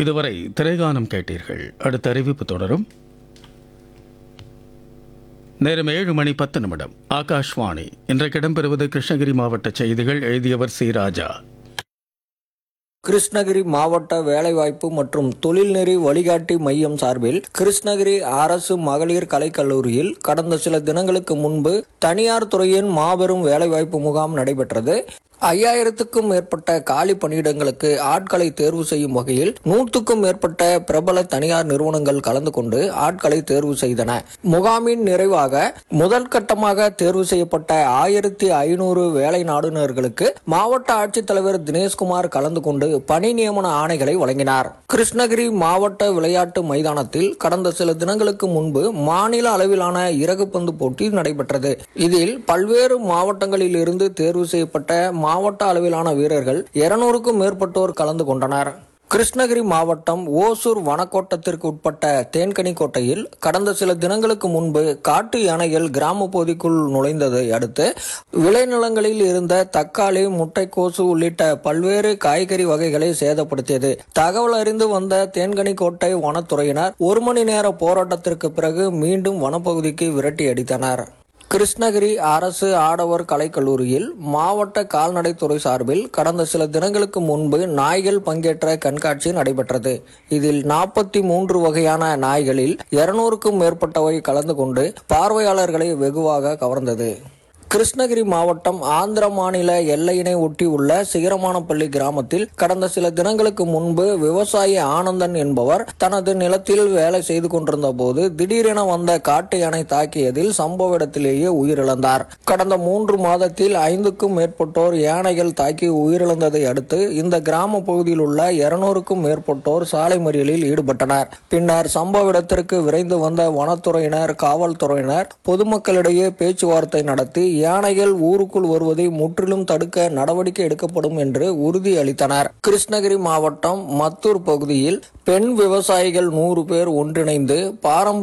இதுவரை திரைகானம் கேட்டீர்கள் அடுத்த அறிவிப்பு தொடரும் நேரம் ஏழு மணி பத்து நிமிடம் ஆகாஷ்வாணி இன்றைக்கு இடம்பெறுவது கிருஷ்ணகிரி மாவட்ட செய்திகள் எழுதியவர் சி ராஜா கிருஷ்ணகிரி மாவட்ட வேலைவாய்ப்பு மற்றும் தொழில்நெறி வழிகாட்டி மையம் சார்பில் கிருஷ்ணகிரி அரசு மகளிர் கலைக்கல்லூரியில் கடந்த சில தினங்களுக்கு முன்பு தனியார் துறையின் மாபெரும் வேலைவாய்ப்பு முகாம் நடைபெற்றது ஐயாயிரத்துக்கும் மேற்பட்ட காலி பணியிடங்களுக்கு ஆட்களை தேர்வு செய்யும் வகையில் நூற்றுக்கும் மேற்பட்ட பிரபல தனியார் நிறுவனங்கள் கலந்து கொண்டு ஆட்களை தேர்வு செய்தன முகாமின் நிறைவாக முதல் கட்டமாக தேர்வு செய்யப்பட்ட ஆயிரத்தி ஐநூறு வேலை நாடுனர்களுக்கு மாவட்ட ஆட்சித்தலைவர் தினேஷ்குமார் கலந்து கொண்டு பணி நியமன ஆணைகளை வழங்கினார் கிருஷ்ணகிரி மாவட்ட விளையாட்டு மைதானத்தில் கடந்த சில தினங்களுக்கு முன்பு மாநில அளவிலான இறகுப்பந்து போட்டி நடைபெற்றது இதில் பல்வேறு மாவட்டங்களில் இருந்து தேர்வு செய்யப்பட்ட மாவட்ட அளவிலான வீரர்கள் இருநூறுக்கும் மேற்பட்டோர் கலந்து கொண்டனர் கிருஷ்ணகிரி மாவட்டம் ஓசூர் வனக்கோட்டத்திற்கு உட்பட்ட தேன்கனி கோட்டையில் கடந்த சில தினங்களுக்கு முன்பு காட்டு யானைகள் கிராம பகுதிக்குள் நுழைந்ததை அடுத்து விளைநிலங்களில் இருந்த தக்காளி முட்டைக்கோசு உள்ளிட்ட பல்வேறு காய்கறி வகைகளை சேதப்படுத்தியது தகவல் அறிந்து வந்த தேன்கனி கோட்டை வனத்துறையினர் ஒரு மணி நேர போராட்டத்திற்கு பிறகு மீண்டும் வனப்பகுதிக்கு விரட்டி அடித்தனர் கிருஷ்ணகிரி அரசு ஆடவர் கலைக்கல்லூரியில் மாவட்ட கால்நடைத்துறை சார்பில் கடந்த சில தினங்களுக்கு முன்பு நாய்கள் பங்கேற்ற கண்காட்சி நடைபெற்றது இதில் நாற்பத்தி மூன்று வகையான நாய்களில் இருநூறுக்கும் மேற்பட்டவை கலந்து கொண்டு பார்வையாளர்களை வெகுவாக கவர்ந்தது கிருஷ்ணகிரி மாவட்டம் ஆந்திர மாநில எல்லையினை ஒட்டி உள்ள சிகரமானப்பள்ளி கிராமத்தில் கடந்த சில தினங்களுக்கு முன்பு விவசாயி ஆனந்தன் என்பவர் தனது நிலத்தில் வேலை செய்து கொண்டிருந்த போது திடீரென வந்த காட்டு யானை தாக்கியதில் சம்பவ இடத்திலேயே உயிரிழந்தார் கடந்த மூன்று மாதத்தில் ஐந்துக்கும் மேற்பட்டோர் யானைகள் தாக்கி உயிரிழந்ததை அடுத்து இந்த கிராம பகுதியில் உள்ள இருநூறுக்கும் மேற்பட்டோர் சாலை மறியலில் ஈடுபட்டனர் பின்னர் சம்பவ இடத்திற்கு விரைந்து வந்த வனத்துறையினர் காவல்துறையினர் பொதுமக்களிடையே பேச்சுவார்த்தை நடத்தி யானைகள் ஊருக்குள் வருவதை முற்றிலும் தடுக்க நடவடிக்கை எடுக்கப்படும் என்று உறுதி அளித்தனர் கிருஷ்ணகிரி மாவட்டம் மத்தூர் பகுதியில் பெண் விவசாயிகள் நூறு பேர் ஒன்றிணைந்து பாரம்பரிய